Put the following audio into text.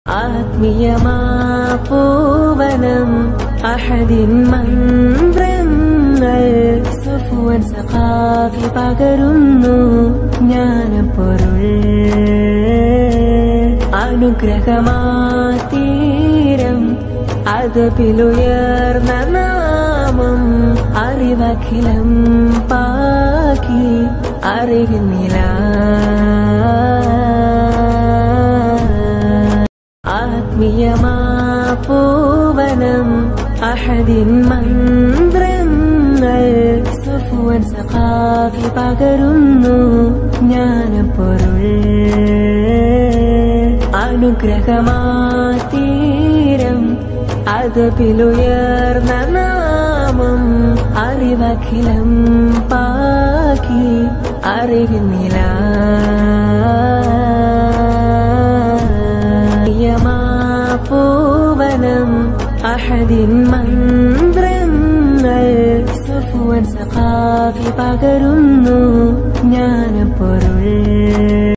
ആത്മീയമാ പൂവനം അഹദിൻ മന്ത്രങ്ങൾ സുഫുവൻ സഖാഫി പകരുന്നു ജ്ഞാനപ്പൊരുൾ അനുഗ്രഹമാ തീരം അതപിലുയർന്ന നാമം അറിവഖിലം പാക്കി അറിവിനില ആത്മീയമാ പൂവനം അഹദിൻ മന്ത്രങ്ങൾ സുഫുവൻ സഖാഫി പകരുന്നു ജ്ഞാനപ്പൊരുൾ അനുഗ്രഹമാ തീരം അതപിലുയർന്ന നാമം അറിവഖിലം പാക്കി അറിവിനില പൂവനം അഹദിൻ മന്ത്രങ്ങൾ സുഫുവൻ സഖാഫി പകരുന്നു ജ്ഞാനപ്പൊരുൾ